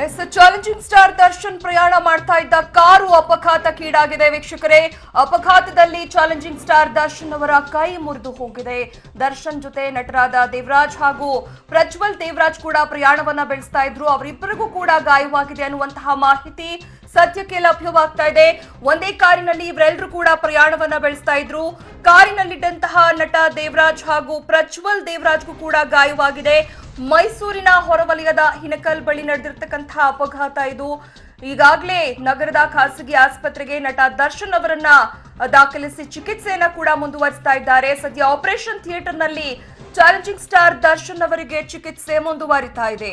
S challenging star Darshan ಪ್ರಯಾಣ ಮಾಡ್ತಾ ಇದ್ದ ಕಾರು ಅಪಘಾತಕ್ಕೀಡಾಗಿದೆ ವೀಕ್ಷಕರೇ ಅಪಘಾತದಲ್ಲಿ ಚಾಲೆಂಜಿಂಗ್ ಸ್ಟಾರ್ ದರ್ಶನ್ ಅವರ ಕೈ ಮುರಿದು ಹೋಗಿದೆ ದರ್ಶನ್ ಜೊತೆ ನಟರಾದ ದೇವರಾಜ್ ಹಾಗೂ ಪ್ರಜ್ವಲ್ ದೇವರಾಜ್ ಕೂಡ ಪ್ರಯಾಣವನ್ನ ಬೆಳೆಸ್ತಾ ಇದ್ರು ಅವರಿಬ್ಬರಿಗೂ ಕೂಡ ಗಾಯವಾಗಿದೆ ಅನ್ನುವಂತಹ ಮಾಹಿತಿ ಸದ್ಯಕ್ಕೆ ಲಭ್ಯವಾಗ್ತಾ ಇದೆ ಒಂದೇ ಕಾರಿನಲ್ಲಿ ಇವರೆಲ್ಲರೂ ಕೂಡ ಪ್ರಯಾಣವನ್ನ ಬೆಳೆಸ್ತಾ ಇದ್ರು ಕಾರಿನಲ್ಲಿದ್ದಂತಹ ನಟ ದೇವರಾಜ್ ಹಾಗೂ ಪ್ರಜ್ವಲ್ ದೇವರಾಜ್ಗೂ ಕೂಡ ಗಾಯವಾಗಿದೆ ಮೈಸೂರಿನ ಹೊರವಲಯದ ಹಿನಕಲ್ ಬಳಿ ನಡೆದಿರ್ತಕ್ಕಂತಹ ಅಪಘಾತ ಇದು ಈಗಾಗಲೇ ನಗರದ ಖಾಸಗಿ ಆಸ್ಪತ್ರೆಗೆ ನಟ ದರ್ಶನ್ ಅವರನ್ನ ದಾಖಲಿಸಿ ಚಿಕಿತ್ಸೆಯನ್ನ ಕೂಡ ಮುಂದುವರಿಸ್ತಾ ಇದ್ದಾರೆ ಸದ್ಯ ಆಪರೇಷನ್ ಥಿಯೇಟರ್ನಲ್ಲಿ ಚಾಲೆಂಜಿಂಗ್ ಸ್ಟಾರ್ ದರ್ಶನ್ ಅವರಿಗೆ ಚಿಕಿತ್ಸೆ ಮುಂದುವರಿತಾ ಇದೆ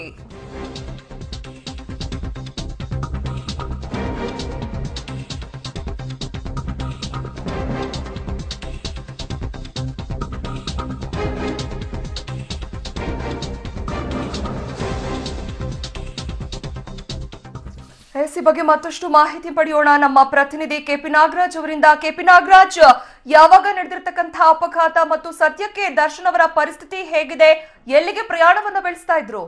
ಎಸ್ ಈ ಬಗ್ಗೆ ಮತ್ತಷ್ಟು ಮಾಹಿತಿ ಪಡೆಯೋಣ ನಮ್ಮ ಪ್ರತಿನಿಧಿ ಕೆಪಿ ನಾಗರಾಜ್ ಅವರಿಂದ ಕೆಪಿ ನಾಗರಾಜ್ ಯಾವಾಗ ನಡೆದಿರ್ತಕ್ಕಂತಹ ಅಪಘಾತ ಮತ್ತು ಸದ್ಯಕ್ಕೆ ದರ್ಶನ್ ಅವರ ಪರಿಸ್ಥಿತಿ ಹೇಗಿದೆ ಎಲ್ಲಿಗೆ ಪ್ರಯಾಣವನ್ನ ಬೆಳೆಸ್ತಾ ಇದ್ರು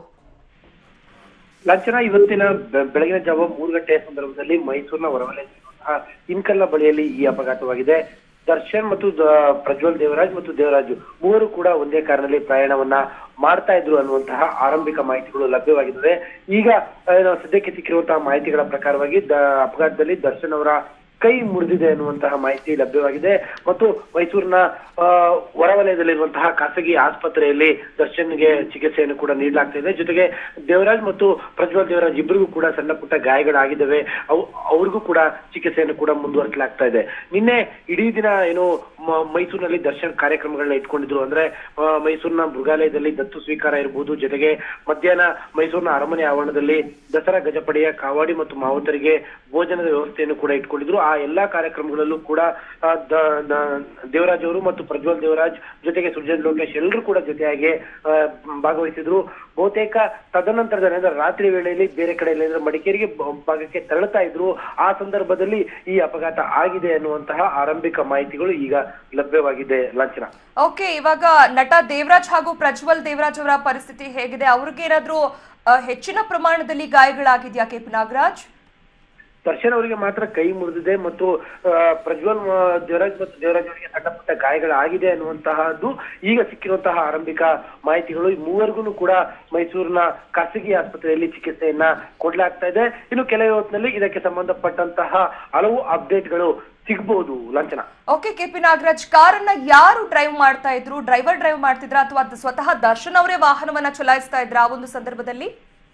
ಲಾಂಛನ ಇವತ್ತಿನ ಬೆ- ಬೆಳಗಿನ ಜಾವ ಮೂರು ಗಂಟೆಯ ಸಂದರ್ಭದಲ್ಲಿ ಮೈಸೂರಿನ ಹೊರವಲಯದಲ್ಲಿರುವಂತಹ ಇನ್ಕಲ್ನ ಬಳಿಯಲ್ಲಿ ಈ ಅಪಘಾತವಾಗಿದೆ ದರ್ಶನ್ ಮತ್ತು ದ- ಪ್ರಜ್ವಲ್ ದೇವರಾಜ್ ಮತ್ತು ದೇವರಾಜ್ ಮೂವರು ಕೂಡ ಒಂದೇ ಕಾರಿನಲ್ಲಿ ಪ್ರಯಾಣವನ್ನ ಮಾಡ್ತಾ ಇದ್ರು ಅನ್ನುವಂತಹ ಆರಂಭಿಕ ಮಾಹಿತಿಗಳು ಲಭ್ಯವಾಗಿದ್ದಾವೆ ಈಗ ಆ, ನಾವು ಸದ್ಯಕ್ಕೆ ಸಿಕ್ಕಿರುವಂತಹ ಮಾಹಿತಿಗಳ ಪ್ರಕಾರವಾಗಿ ದ ಅಪಘಾತದಲ್ಲಿ ದರ್ಶನ್ ಅವರ ಕೈ ಮುರಿದಿದೆ ಅನ್ನುವಂತಹ ಮಾಹಿತಿ ಲಭ್ಯವಾಗಿದೆ ಮತ್ತು ಮೈಸೂರಿನ ಆ, ಹೊರವಲಯದಲ್ಲಿರುವಂತಹ ಖಾಸಗಿ ಆಸ್ಪತ್ರೆಯಲ್ಲಿ ದರ್ಶನ್ಗೆ ಚಿಕಿತ್ಸೆಯನ್ನು ಕೂಡ ನೀಡಲಾಗ್ತಾ ಇದೆ ಜೊತೆಗೆ ದೇವರಾಜ್ ಮತ್ತು ಪ್ರಜ್ವಲ್ ದೇವರಾಜ್ ಇಬ್ಬರಿಗೂ ಕೂಡ ಸಣ್ಣ ಪುಟ್ಟ ಗಾಯಗಳಾಗಿದ್ದಾವೆ ಅವು ಅವ್ರಿಗೂ ಕೂಡ ಚಿಕಿತ್ಸೆಯನ್ನು ಕೂಡ ಮುಂದುವರಿಸಲಾಗ್ತಾ ಇದೆ ನಿನ್ನೆ ಇಡೀ ದಿನ ಏನು ಮ- ಮೈಸೂರಿನಲ್ಲಿ ದರ್ಶನ್ ಕಾರ್ಯಕ್ರಮಗಳನ್ನ ಇಟ್ಕೊಂಡಿದ್ರು ಅಂದ್ರೆ ಆ, ಮೈಸೂರಿನ ಮೃಗಾಲಯದಲ್ಲಿ ದತ್ತು ಸ್ವೀಕಾರ ಇರಬಹುದು ಜೊತೆಗೆ ಮಧ್ಯಾಹ್ನ ಮೈಸೂರಿನ ಅರಮನೆ ಆವರಣದಲ್ಲಿ ದಸರಾ ಗಜಪಡೆಯ ಕಾವಾಡಿ ಮತ್ತು ಮಾವುತರಿಗೆ ಭೋಜನದ ವ್ಯವಸ್ಥೆಯನ್ನು ಕೂಡ ಇಟ್ಕೊಂಡಿದ್ರು ಆ ಎಲ್ಲಾ ಕಾರ್ಯಕ್ರಮಗಳಲ್ಲೂ ಕೂಡ ಆ, ದ- ದ- ದೇವರಾಜ್ ಅವರು ಮತ್ತು ಪ್ರಜ್ವಲ್ ದೇವರಾಜ್ ಜೊತೆಗೆ ಸುಜನ್ ಲೋಕೇಶ್ ಎಲ್ಲರೂ ಕೂಡ ಜೊತೆಯಾಗಿ ಆ, ಭಾಗವಹಿಸಿದ್ರು ಬಹುತೇಕ ತದನಂತರದ ಅಂದ್ರೆ ರಾತ್ರಿ ವೇಳೆಯಲ್ಲಿ ಬೇರೆ ಕಡೆಯಲ್ಲಿ ಅಂದ್ರೆ ಮಡಿಕೇರಿಗೆ ಬ- ಭಾಗಕ್ಕೆ ತೆರಳುತ್ತಾ ಇದ್ರು ಆ ಸಂದರ್ಭದಲ್ಲಿ ಈ ಅಪಘಾತ ಆಗಿದೆ ಅನ್ನುವಂತಹ ಆರಂಭಿಕ ಮಾಹಿತಿಗಳು ಈಗ ಲಭ್ಯವಾಗಿದೆ ಲಾಂಛನ ಓಕೆ ಇವಾಗ ನಟ ದೇವರಾಜ್ ಹಾಗೂ ಪ್ರಜ್ವಲ್ ದೇವರಾಜ್ ಅವರ ಪರಿಸ್ಥಿತಿ ಹೇಗಿದೆ ಅವ್ರಿಗೆ ಏನಾದ್ರೂ ಆ, ಹೆಚ್ಚಿನ ಪ್ರಮಾಣದಲ್ಲಿ ಗಾಯಗಳಾಗಿದ್ಯಾ ಕೆಪಿ ನಾಗರಾಜ್ ದರ್ಶನ್ ಅವರಿಗೆ ಮಾತ್ರ ಕೈ ಮುರಿದಿದೆ ಮತ್ತು ಆ, ಪ್ರಜ್ವಲ್ ಆ, ದೇವರಾಜ್ ಮತ್ತು ದೇವರಾಜ್ ಅವರಿಗೆ ಸಣ್ಣ ಪುಟ್ಟ ಗಾಯಗಳಾಗಿದೆ ಅನ್ನುವಂತಹದ್ದು ಈಗ ಸಿಕ್ಕಿರುವಂತಹ ಆರಂಭಿಕ ಮಾಹಿತಿಗಳು ಈ ಮೂವರಿಗೂ ಕೂಡ ಮೈಸೂರಿನ ಖಾಸಗಿ ಆಸ್ಪತ್ರೆಯಲ್ಲಿ ಚಿಕಿತ್ಸೆಯನ್ನ ಕೊಡ್ಲಾಗ್ತಾ ಇದೆ ಇನ್ನು ಕೆಲವೇ ಹೊತ್ತಿನಲ್ಲಿ ಇದಕ್ಕೆ ಸಂಬಂಧಪಟ್ಟಂತಹ ಹಲವು ಅಪ್ಡೇಟ್ಗಳು ಸಿಗ್ಬಹುದು ಲಾಂಛನ ಓಕೆ ಕೆಪಿ ನಾಗರಾಜ್ ಕಾರನ್ನ ಯಾರು ಡ್ರೈವ್ ಮಾಡ್ತಾ ಇದ್ರು ಡ್ರೈವರ್ ಡ್ರೈವ್ ಮಾಡ್ತಿದ್ರ ಅಥವಾ ಸ್ವತಃ ದರ್ಶನ್ ಅವರೇ ವಾಹನವನ್ನ ಚಲಾಯಿಸ್ತಾ ಇದ್ರ ಆ ಒಂದು ಸಂದರ್ಭದಲ್ಲಿ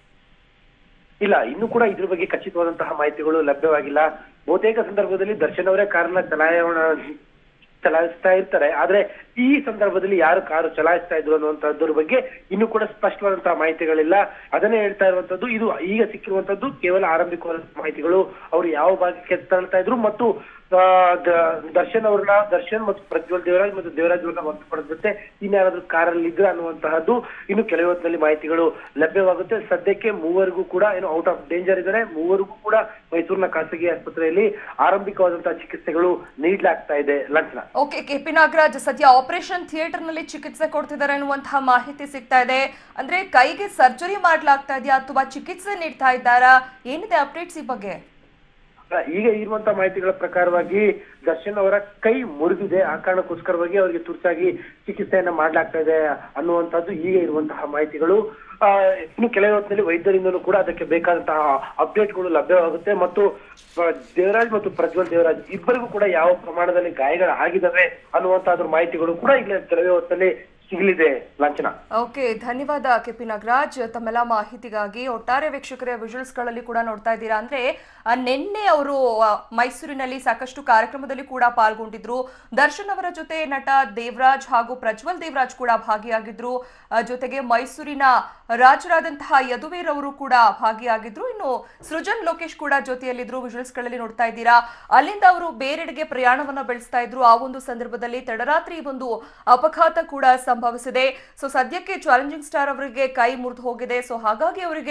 ಇಲ್ಲ ಇನ್ನು ಕೂಡ ಇದ್ರ ಬಗ್ಗೆ ಖಚಿತವಾದಂತಹ ಮಾಹಿತಿಗಳು ಲಭ್ಯವಾಗಿಲ್ಲ ಬಹುತೇಕ ಸಂದರ್ಭದಲ್ಲಿ ದರ್ಶನ್ ಅವರೇ ಕಾರನ್ನ ಚಲಾವಣಾ ಚಲಾಯಿಸ್ತಾ ಇರ್ತಾರೆ ಆದ್ರೆ ಈ ಸಂದರ್ಭದಲ್ಲಿ ಯಾರು ಕಾರು ಚಲಾಯಿಸ್ತಾ ಇದ್ರು ಅನ್ನುವಂತಹದ್ರ ಬಗ್ಗೆ ಇನ್ನು ಕೂಡ ಸ್ಪಷ್ಟವಾದಂತಹ ಮಾಹಿತಿಗಳಿಲ್ಲ ಅದನ್ನೇ ಹೇಳ್ತಾ ಇರುವಂತದ್ದು ಇದು ಈಗ ಸಿಕ್ಕಿರುವಂತದ್ದು ಕೇವಲ ಆರಂಭಿಕವಾದ ಮಾಹಿತಿಗಳು ಅವರು ಯಾವ ಭಾಗಕ್ಕೆ ತೆರಳ್ತಾ ಇದ್ರು ಮತ್ತು ಆ, ದ- ದರ್ಶನ್ ಅವ್ರನ್ನ ದರ್ಶನ್ ಮತ್ತು ಪ್ರಜ್ವಲ್ ದೇವರಾಜ್ ಮತ್ತು ದೇವರಾಜ್ ಅವ್ರನ್ನ ಹೊರತುಪಡಿಸುತ್ತೆ ಇನ್ಯಾರಾದ್ರೂ ಕಾರಲ್ಲಿ ಇದ್ರ ಅನ್ನುವಂತಹದ್ದು ಇನ್ನು ಕೆಲವು ಹೊತ್ತಿನಲ್ಲಿ ಮಾಹಿತಿಗಳು ಲಭ್ಯವಾಗುತ್ತೆ ಸದ್ಯಕ್ಕೆ ಮೂವರಿಗೂ ಕೂಡ ಏನು ಔಟ್ ಆಫ್ ಡೇಂಜರ್ ಇದ್ದಾರೆ ಮೂವರಿಗೂ ಕೂಡ ಮೈಸೂರಿನ ಖಾಸಗಿ ಆಸ್ಪತ್ರೆಯಲ್ಲಿ ಆರಂಭಿಕವಾದಂತಹ ಚಿಕಿತ್ಸೆಗಳು ನೀಡಲಾಗ್ತಾ ಇದೆ ಲಾಂಛನ ಓಕೆ ಕೆಪಿ ನಾಗರಾಜ್ ಸದ್ಯ ಆಪರೇಷನ್ ಥಿಯೇಟರ್ ನಲ್ಲಿ ಚಿಕಿತ್ಸೆ ಕೊಡ್ತಿದ್ದಾರೆ ಅನ್ನುವಂತಹ ಮಾಹಿತಿ ಸಿಗ್ತಾ ಇದೆ ಅಂದ್ರೆ ಕೈಗೆ ಸರ್ಜರಿ ಮಾಡ್ಲಾಗ್ತಾ ಇದೆಯಾ ಅಥವಾ ಚಿಕಿತ್ಸೆ ನೀಡ್ತಾ ಇದ್ದಾರಾ ಏನಿದೆ ಅಪ್ಡೇಟ್ಸ್ ಈ ಬಗ್ಗೆ ಈಗ ಇರುವಂತಹ ಮಾಹಿತಿಗಳ ಪ್ರಕಾರವಾಗಿ ದರ್ಶನ್ ಅವರ ಕೈ ಮುರಿದಿದೆ ಆ ಕಾರಣಕ್ಕೋಸ್ಕರವಾಗಿ ಅವರಿಗೆ ತುರ್ತಾಗಿ ಚಿಕಿತ್ಸೆಯನ್ನ ಮಾಡ್ಲಾಗ್ತಾ ಇದೆ ಅನ್ನುವಂಥದ್ದು ಈಗ ಇರುವಂತಹ ಮಾಹಿತಿಗಳು ಆ, ಇನ್ನು ಕೆಲವೇ ಹೊತ್ತಿನಲ್ಲಿ ವೈದ್ಯರಿಂದಲೂ ಕೂಡ ಅದಕ್ಕೆ ಬೇಕಾದಂತಹ ಅಪ್ಡೇಟ್ಗಳು ಲಭ್ಯವಾಗುತ್ತೆ ಮತ್ತು ಆ, ದೇವರಾಜ್ ಮತ್ತು ಪ್ರಜ್ವಲ್ ದೇವರಾಜ್ ಇಬ್ಬರಿಗೂ ಕೂಡ ಯಾವ ಪ್ರಮಾಣದಲ್ಲಿ ಗಾಯಗಳಾಗಿದ್ದಾವೆ ಅನ್ನುವಂತಹದ್ರ ಮಾಹಿತಿಗಳು ಕೂಡ ಈಗ ಕೆಲವೇ ಹೊತ್ತಲ್ಲಿ ಸಿಗಲಿದೆ ಲಾಂಛನ ಓಕೆ ಧನ್ಯವಾದ ಕೆಪಿ ನಾಗರಾಜ್ ತಮ್ಮೆಲ್ಲ ಮಾಹಿತಿಗಾಗಿ ಒಟ್ಟಾರೆ ವೀಕ್ಷಕರ ವಿಜುವಲ್ಸ್ ಗಳಲ್ಲಿ ಕೂಡ ನೋಡ್ತಾ ಇದ್ದೀರಾ ಅಂದ್ರೆ ಆ, ನಿನ್ನೆ ಅವರು ಆ, ಮೈಸೂರಿನಲ್ಲಿ ಸಾಕಷ್ಟು ಕಾರ್ಯಕ್ರಮದಲ್ಲಿ ಕೂಡ ಪಾಲ್ಗೊಂಡಿದ್ರು ದರ್ಶನ್ ಅವರ ಜೊತೆ ನಟ ದೇವರಾಜ್ ಹಾಗೂ ಪ್ರಜ್ವಲ್ ದೇವರಾಜ್ ಕೂಡ ಭಾಗಿಯಾಗಿದ್ರು ಆ, ಜೊತೆಗೆ ಮೈಸೂರಿನ ರಾಜರಾದಂತಹ ಯದುವೀರ್ ಅವರು ಕೂಡ ಭಾಗಿಯಾಗಿದ್ರು ಇನ್ನು ಸೃಜನ್ ಲೋಕೇಶ್ ಕೂಡ ಜೊತೆಯಲ್ಲಿದ್ರು ವಿಜುವಲ್ಸ್ ಗಳಲ್ಲಿ ನೋಡ್ತಾ ಇದ್ದೀರಾ ಅಲ್ಲಿಂದ ಅವರು ಬೇರೆಡೆಗೆ ಪ್ರಯಾಣವನ್ನ ಬೆಳೆಸ್ತಾ ಇದ್ರು ಆ ಒಂದು ಸಂದರ್ಭದಲ್ಲಿ ತಡರಾತ್ರಿ ಒಂದು ಅಪಘಾತ ಕೂಡ ಸಂಭವಿಸಿದೆ ಸೊ ಸದ್ಯಕ್ಕೆ ಚಾಲೆಂಜಿಂಗ್ ಸ್ಟಾರ್ ಅವರಿಗೆ ಕೈ ಮುರಿದು ಹೋಗಿದೆ ಸೊ ಹಾಗಾಗಿ ಅವರಿಗೆ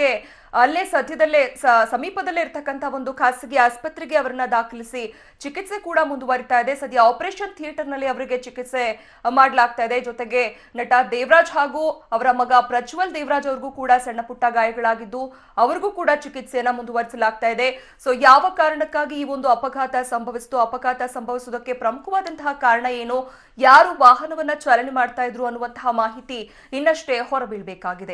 ಅಲ್ಲೇ ಸದ್ಯದಲ್ಲೇ ಸ- ಸಮೀಪದಲ್ಲೇ ಇರ್ತಕ್ಕಂಥ ಒಂದು ಖಾಸಗಿ ಆಸ್ಪತ್ರೆಗೆ ಅವರನ್ನ ದಾಖಲಿಸಿ ಚಿಕಿತ್ಸೆ ಕೂಡ ಮುಂದುವರಿತಾ ಇದೆ ಸದ್ಯ ಆಪರೇಷನ್ ಥಿಯೇಟರ್ ನಲ್ಲಿ ಅವರಿಗೆ ಚಿಕಿತ್ಸೆ ಮಾಡಲಾಗ್ತಾ ಇದೆ ಜೊತೆಗೆ ನಟ ದೇವರಾಜ್ ಹಾಗೂ ಅವರ ಮಗ ಪ್ರಜ್ವಲ್ ದೇವರಾಜ್ ಅವ್ರಿಗೂ ಕೂಡ ಸಣ್ಣ ಪುಟ್ಟ ಗಾಯಗಳಾಗಿದ್ದು ಅವ್ರಿಗೂ ಕೂಡ ಚಿಕಿತ್ಸೆಯನ್ನ ಮುಂದುವರಿಸಲಾಗ್ತಾ ಇದೆ ಸೊ ಯಾವ ಕಾರಣಕ್ಕಾಗಿ ಈ ಒಂದು ಅಪಘಾತ ಸಂಭವಿಸಿತು ಅಪಘಾತ ಸಂಭವಿಸುವುದಕ್ಕೆ ಪ್ರಮುಖವಾದಂತಹ ಕಾರಣ ಏನು ಯಾರು ವಾಹನವನ್ನ ಚಾಲನೆ ಮಾಡ್ತಾ ಇದ್ರು ಅನ್ನುವಂತಹ ಮಾಹಿತಿ ಇನ್ನಷ್ಟೇ ಹೊರಬೀಳ್ಬೇಕಾಗಿದೆ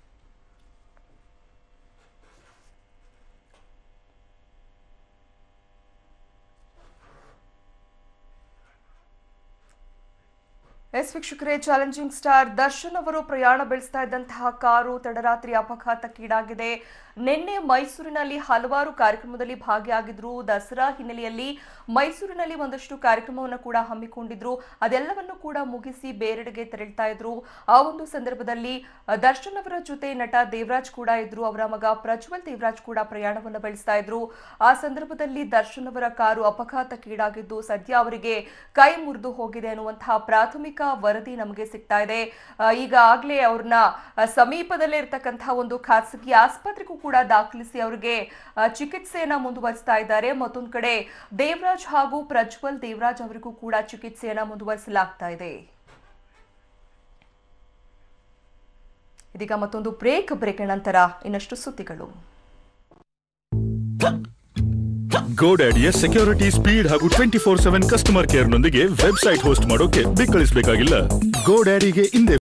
ಎಸ್ ವೀಕ್ಷಕರೇ ಚಾಲೆಂಜಿಂಗ್ ಸ್ಟಾರ್ ದರ್ಶನ್ ಅವರು ಪ್ರಯಾಣ ಬೆಳೆಸ್ತಾ ಇದ್ದಂತಹ ಕಾರು ತಡರಾತ್ರಿ ಅಪಘಾತಕ್ಕೀಡಾಗಿದೆ ನಿನ್ನೆ ಮೈಸೂರಿನಲ್ಲಿ ಹಲವಾರು ಕಾರ್ಯಕ್ರಮದಲ್ಲಿ ಭಾಗಿಯಾಗಿದ್ರು ದಸರಾ ಹಿನ್ನೆಲೆಯಲ್ಲಿ ಮೈಸೂರಿನಲ್ಲಿ ಒಂದಷ್ಟು ಕಾರ್ಯಕ್ರಮವನ್ನು ಕೂಡ ಹಮ್ಮಿಕೊಂಡಿದ್ರು ಅದೆಲ್ಲವನ್ನು ಕೂಡ ಮುಗಿಸಿ ಬೇರೆಡೆಗೆ ತೆರಳ್ತಾ ಇದ್ರು ಆ ಒಂದು ಸಂದರ್ಭದಲ್ಲಿ ಅ, ದರ್ಶನ್ ಅವರ ಜೊತೆ ನಟ ದೇವರಾಜ್ ಕೂಡ ಇದ್ರು ಅವರ ಮಗ ಪ್ರಜ್ವಲ್ ದೇವರಾಜ್ ಕೂಡ ಪ್ರಯಾಣವನ್ನು ಬೆಳೆಸ್ತಾ ಇದ್ರು ಆ ಸಂದರ್ಭದಲ್ಲಿ ದರ್ಶನ್ ಅವರ ಕಾರು ಅಪಘಾತಕ್ಕೀಡಾಗಿದ್ದು ಸದ್ಯ ಅವರಿಗೆ ಕೈ ಮುರಿದು ಹೋಗಿದೆ ಅನ್ನುವಂತಹ ಪ್ರಾಥಮಿಕ ವರದಿ ನಮಗೆ ಸಿಗ್ತಾ ಇದೆ ಆ, ಈಗ ಆಗ್ಲೇ ಅವ್ರನ್ನ ಆ, ಸಮೀಪದಲ್ಲೇ ಇರ್ತಕ್ಕಂತಹ ಒಂದು ಖಾಸಗಿ ಆಸ್ಪತ್ರೆಗೂ ಕೂಡ ದಾಖಲಿಸಿ ಅವರಿಗೆ ಆ, ಚಿಕಿತ್ಸೆಯನ್ನ ಮುಂದುವರಿಸ್ತಾ ಇದ್ದಾರೆ ಮತ್ತೊಂದು ಕಡೆ ದೇವರಾಜ್ ಹಾಗೂ ಪ್ರಜ್ವಲ್ ದೇವರಾಜ್ ಅವರಿಗೂ ಕೂಡ ಚಿಕಿತ್ಸೆಯನ್ನ ಮುಂದುವರಿಸಲಾಗ್ತಾ ಇದೆ ಇದೀಗ ಮತ್ತೊಂದು ಬ್ರೇಕ್ ಬ್ರೇಕ್ ನಂತರ ಇನ್ನಷ್ಟು ಸುದ್ದಿಗಳು ಗೋಡ್ಯಾಡಿಯ ಸೆಕ್ಯೂರಿಟಿ ಸ್ಪೀಡ್ ಹಾಗೂ twenty four seven customer care ನೊಂದಿಗೆ ವೆಬ್ಸೈಟ್ ಹೋಸ್ಟ್ ಮಾಡೋಕೆ ಬಿಕ್ಕಳಿಸಬೇಕಾಗಿಲ್ಲ ಗೋಡ್ಯಾಡಿಗೆ ಹಿಂದೆ